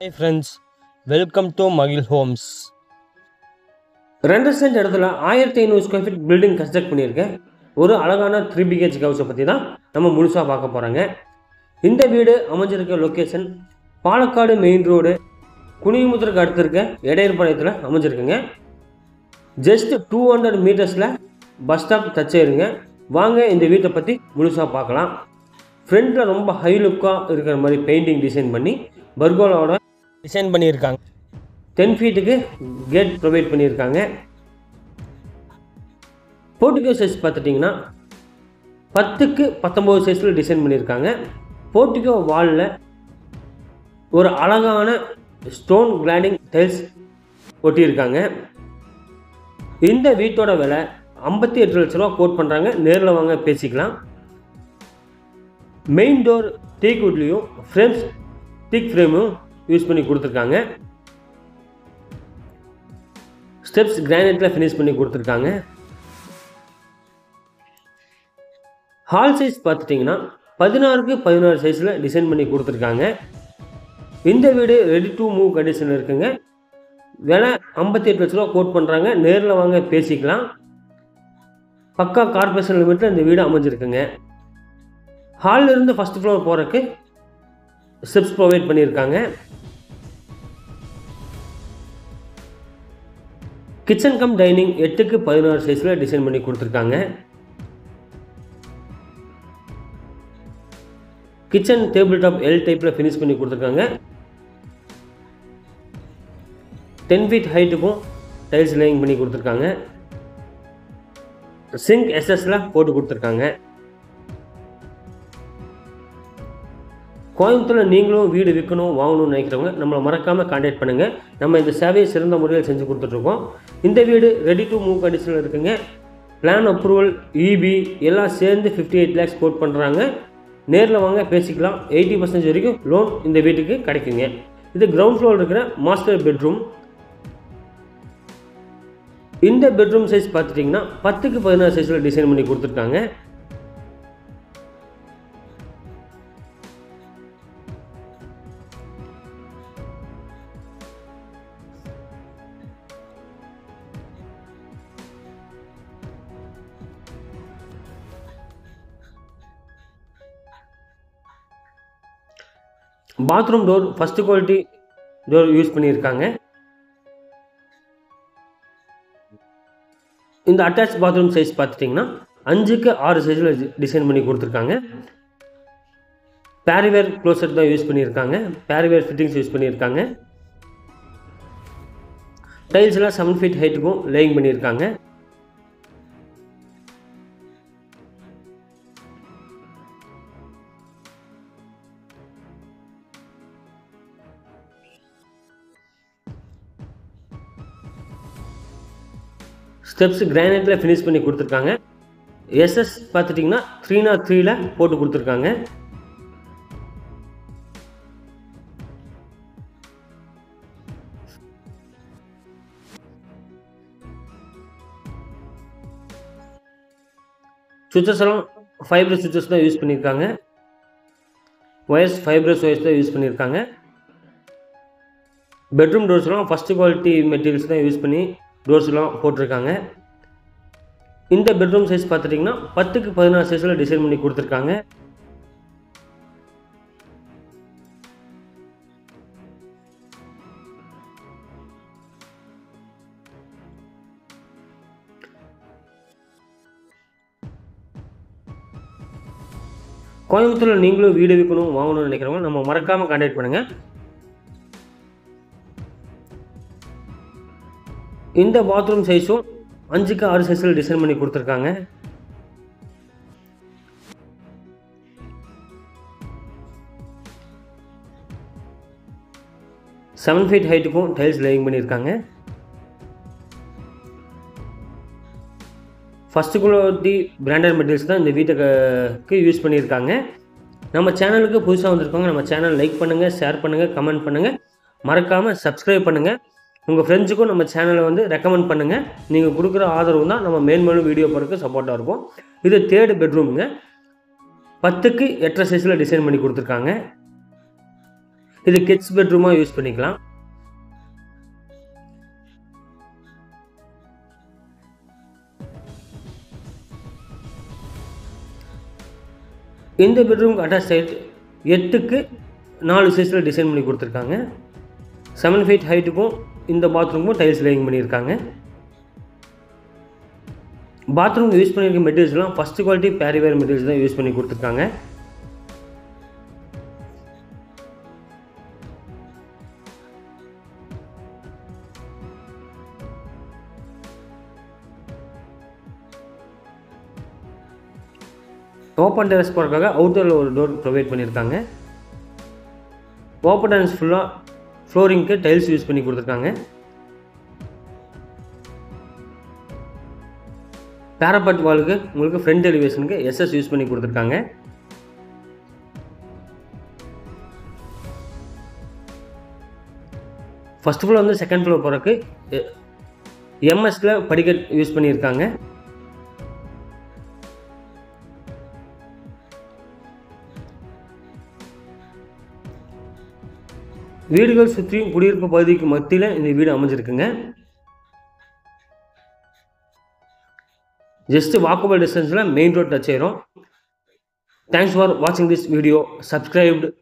high friends welcome to மகிழ் homes ரெண்டு cent இடத்துல ஆயிரத்தி ஐநூறு ஸ்கொயர் ஃபீட் பில்டிங் கன்ஸ்ட்ரக்ட் பண்ணியிருக்கேன் ஒரு அழகான த்ரீ பிஹெச் ஹவுஸை பற்றி தான் நம்ம முழுசாக பார்க்க போகிறாங்க இந்த வீடு அமைஞ்சிருக்க லொக்கேஷன் பாலக்காடு மெயின் ரோடு குனிமுத்திரக்கு அடுத்து இருக்க இடையர்பாளையத்தில் அமைஞ்சிருக்குங்க ஜஸ்ட் டூ ஹண்ட்ரட் மீட்டர்ஸில் பஸ் ஸ்டாப் டச் ஆயிருங்க வாங்க இந்த வீட்டை பற்றி முழுசாக பார்க்கலாம் ஃப்ரண்ட்டில் ரொம்ப ஹை லுக்காக இருக்கிற மாதிரி பெயிண்டிங் டிசைன் பண்ணி பர்கோலாவோட டிசைன் பண்ணியிருக்காங்க டென் ஃபீட்டுக்கு கேட் ப்ரொவைட் பண்ணியிருக்காங்க போர்ட்டிகோ சைஸ் பார்த்துட்டிங்கன்னா பத்துக்கு பத்தொம்போது சைஸில் டிசைன் பண்ணியிருக்காங்க போர்ட்டிகோ வாலில் ஒரு அழகான ஸ்டோன் கிளாடிங் டைல்ஸ் ஒட்டியிருக்காங்க இந்த வீட்டோட விலை ஐம்பத்தி எட்டு லட்ச ரூபா கோட் பண்ணுறாங்க நேரில் வாங்க பேசிக்கலாம் மெயின் டோர் டீக் வுட்லேயும் ஃப்ரேம்ஸ் டீக் ஃப்ரேமும் யூஸ் பண்ணி கொடுத்துருக்காங்க ஸ்டெப்ஸ் கிரானைட்டில் ஃபினிஷ் பண்ணி கொடுத்துருக்காங்க ஹால் சைஸ் பார்த்துட்டிங்கன்னா பதினாறுக்கு பதினாறு சைஸில் டிசைன் பண்ணி கொடுத்துருக்காங்க இந்த வீடு ரெடி டு மூவ் கண்டிஷனில் இருக்குங்க விலை ஐம்பத்தி எட்டு லட்ச ரூபா கோட் பண்ணுறாங்க நேரில் வாங்க பேசிக்கலாம் பக்கா கார்பரேஷன் லிமிட்டில் இந்த வீடு அமைஞ்சிருக்குங்க ஹாலில் இருந்து ஃபஸ்ட் ஃப்ளோர் போகிறதுக்கு ஸ்டெப்ஸ் ப்ரொவைட் பண்ணியிருக்காங்க கிச்சன் கம் டைனிங் எட்டுக்கு பதினாறு சைஸில் டிசைன் பண்ணி கொடுத்துருக்காங்க கிச்சன் டேபிள் டாப் எல் டைப்பில் ஃபினிஷ் பண்ணி கொடுத்துருக்காங்க டென் ஃபீட் ஹைட்டுக்கும் டைல்ஸ் லேயிங் பண்ணி கொடுத்துருக்காங்க சிங்க் எஸ்எஸ்ல போட்டு கொடுத்துருக்காங்க கோயம்புத்தூரில் நீங்களும் வீடு விற்கணும் வாங்கணும்னு நினைக்கிறவங்க நம்மளை மறக்காமல் காண்டாக்ட் பண்ணுங்கள் நம்ம இந்த சேவையை சிறந்த முறையில் செஞ்சு கொடுத்துட்ருக்கோம் இந்த வீடு ரெடி டு மூவ் கண்டிஷனில் இருக்குங்க பிளான் அப்ரூவல் இபி எல்லாம் சேர்ந்து ஃபிஃப்டி எயிட் லேக்ஸ் கோட் பண்ணுறாங்க நேரில் வாங்க பேசிக்கலாம் எயிட்டி பர்சன்டேஜ் வரைக்கும் லோன் இந்த வீட்டுக்கு கிடைக்குங்க இது கிரவுண்ட் ஃப்ளோர் இருக்கிற மாஸ்டர் பெட்ரூம் இந்த பெட்ரூம் சைஸ் பார்த்துட்டிங்கன்னா பத்துக்கு பதினாறு சைஸில் டிசைன் பண்ணி கொடுத்துருக்காங்க bathroom door first quality door use பண்ணியிருக்காங்க இந்த அட்டாச் பாத்ரூம் சைஸ் பார்த்துட்டிங்கன்னா அஞ்சுக்கு ஆறு சைஸில் டிசைன் பண்ணி கொடுத்துருக்காங்க பேரிவேர் க்ளோசர் தான் யூஸ் பண்ணியிருக்காங்க பேரிவேர் ஃபிட்டிங்ஸ் யூஸ் பண்ணியிருக்காங்க டைல்ஸ்லாம் செவன் ஃபீட் ஹைட்டுக்கும் லேயிங் பண்ணியிருக்காங்க ஸ்டெப்ஸ் கிரானைட்டில் ஃபினிஷ் பண்ணி கொடுத்துருக்காங்க எஸ்எஸ் பார்த்துட்டிங்கன்னா த்ரீ நாட் த்ரீல போட்டு கொடுத்துருக்காங்க சுவிச்சஸ் எல்லாம் ஃபைப்ரஸ் சுவிச்சஸ் தான் யூஸ் பண்ணியிருக்காங்க ஒயர்ஸ் ஃபைப்ரஸ் ஒயர்ஸ் தான் யூஸ் பண்ணியிருக்காங்க பெட்ரூம் டோர்ஸ்லாம் ஃபஸ்ட்டு குவாலிட்டி மெட்டீரியல்ஸ் தான் யூஸ் பண்ணி டோர்ஸ்லாம் போட்டிருக்காங்க இந்த பெட்ரூம் சைஸ் பார்த்துட்டிங்கன்னா பத்துக்கு பதினாறு சைஸில் டிசைன் பண்ணி கொடுத்துருக்காங்க கோயம்புத்தூரில் நீங்களும் வீடு விற்கணும் வாங்கணும்னு நினைக்கிறவங்க நம்ம மறக்காமல் கான்டாக்ட் பண்ணுங்கள் இந்த பாத்ரூம் சைஸும் அஞ்சுக்கு ஆறு சைஸில் டிசைன் பண்ணி கொடுத்துருக்காங்க செவன் ஃபீட் ஹைட்டுக்கும் டைல்ஸ் லேயிங் பண்ணியிருக்காங்க ஃபஸ்ட்டு குவாலிட்டி பிராண்டட் மெட்டீரியல்ஸ் தான் இந்த வீட்டுக்கு யூஸ் பண்ணியிருக்காங்க நம்ம சேனலுக்கு புதுசாக வந்திருக்கவங்க நம்ம சேனல் லைக் பண்ணுங்கள் ஷேர் பண்ணுங்கள் கமெண்ட் பண்ணுங்கள் மறக்காமல் சப்ஸ்கிரைப் பண்ணுங்கள் உங்கள் ஃப்ரெண்ட்ஸுக்கும் நம்ம சேனலை வந்து ரெக்கமெண்ட் பண்ணுங்கள் நீங்கள் கொடுக்குற ஆதரவு தான் நம்ம மேன்மேலும் வீடியோ போகிறதுக்கு சப்போர்ட்டாக இருக்கும் இது தேர்டு பெட்ரூமுங்க பத்துக்கு எட்டரை சைஸில் டிசைன் பண்ணி கொடுத்துருக்காங்க இது கிட்ஸ் பெட்ரூமாக யூஸ் பண்ணிக்கலாம் இந்த பெட்ரூம்க்கு அட்டாச் சைட் எட்டுக்கு நாலு சைஸில் டிசைன் பண்ணி கொடுத்துருக்காங்க செவன் ஃபீட் ஹைட்டுக்கும் இந்த பாத்ரூமுக்கும் டைல்ஸ் லேயிங் பண்ணியிருக்காங்க பாத்ரூம் யூஸ் பண்ணியிருக்க மெட்டீரியல்ஸ்லாம் ஃபஸ்ட் குவாலிட்டி பேரிவேர் மெட்டீரியல்ஸ் தான் யூஸ் பண்ணி கொடுத்துருக்காங்க ஓப்பன் டெரஸ் போகிறதுக்காக அவுட்டரில் ஒரு டோர் ப்ரொவைட் பண்ணியிருக்காங்க ஓப்பன் டெரஸ் ஃபுல்லாக ஃப்ளோரிங்க்கு டைல்ஸ் யூஸ் பண்ணி கொடுத்துருக்காங்க பேரப்பட் வாலுக்கு உங்களுக்கு ஃப்ரண்ட் எலிவேஷனுக்கு எஸ்எஸ் யூஸ் பண்ணி கொடுத்துருக்காங்க ஃபஸ்ட் ஃப்ளோர் வந்து செகண்ட் ஃப்ளோர் போகிறக்கு எம்எஸ்ல படிக்கட் யூஸ் பண்ணியிருக்காங்க வீடுகள் சுற்றியும் குடியிருப்பு பகுதிக்கு மத்தியில் இந்த வீடு அமைஞ்சிருக்குங்க ஜஸ்ட் வாக்கபிள் டிஸ்டன்ஸில் மெயின் ரோட் டச் ஆயிரும் தேங்க்ஸ் ஃபார் வாட்சிங் திஸ் வீடியோ சப்ஸ்கிரைப்டு